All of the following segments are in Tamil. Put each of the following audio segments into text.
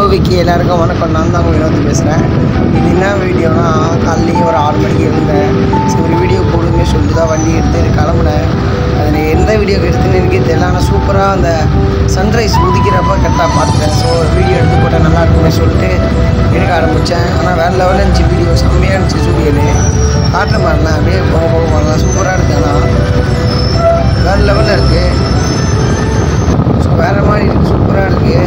விக்கி எல்லாருக்கும் வணக்கம் நான் தான் வினோதி பேசுகிறேன் இது என்ன வீடியோனா காலையிலேயே ஒரு ஆறு மணிக்கு இருந்தேன் சரி ஒரு வீடியோ போடுங்க சொல்லிட்டு தான் வண்டி எடுத்து கிளம்புனேன் அதில் எந்த வீடியோ எடுத்துன்னு எனக்கே தெரியல ஆனால் சூப்பராக அந்த சன்ரைஸ் உதிக்கிறப்ப கரெக்டாக பார்த்துட்டேன் ஸோ வீடியோ எடுத்து போட்டால் நல்லா இருக்கும்னு சொல்லிட்டு எடுக்க ஆரம்பித்தேன் ஆனால் வேறு லெவலில் இருந்துச்சு வீடியோ செம்மையாக இருந்துச்சு சூரியனு காட்டுற மாதிரிலாம் அப்படியே போக போக போகலாம் சூப்பராக இருக்கு ஆனால் வேறு லெவலில் இருக்குது ஸோ வேறு மாதிரி இருக்குது சூப்பராக இருக்குது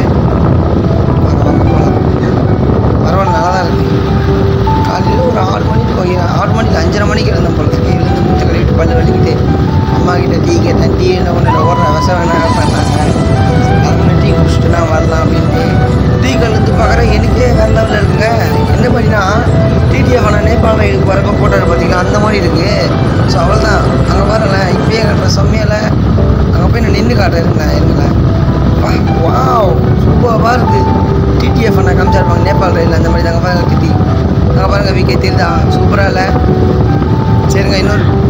பரவாயில்ல நல்லா தான் இருக்குது காலையில் ஒரு ஆறு மணிக்கு போய் ஆறு மணிக்கு அஞ்சரை மணிக்கு எழுந்தேன் போல இருக்கு எழுந்து முட்டை கழுவிட்டு பல்லு வலிக்கிட்டு அம்மா கிட்ட டீ கேட்டேன் டீ என்ன ஒன்று ஓடுற விச வேணாம் பண்ணாங்க அதுக்குள்ள டீ குடிச்சிட்டு நான் வரலாம் அப்படின்ட்டு டீ கழுந்து பார்க்குறேன் எனக்கே வேறு லெவலில் இருக்குங்க என்ன மாதிரினா டிடிஎஃப் நான் நேபாள் ரைடுக்கு வரப்போ போட்டாரு பார்த்தீங்கன்னா அந்த மாதிரி இருக்குது ஸோ அவள் தான் அங்கே பாருங்களேன் இப்பயே கட்டுற செம்மையில் அங்கே போய் நான் நின்று காட்டுறேன் இருங்களேன் இருங்களேன் வாவ் சூப்பராக இருக்குது டிடிஎஃப் நான் காமிச்சிருப்பாங்க நேபாள் ரயில் அந்த மாதிரி தாங்க பாருங்க டிடி அங்கே பாருங்க விக்கே தெரியுதா சூப்பராக இல்லை சரிங்க இன்னொரு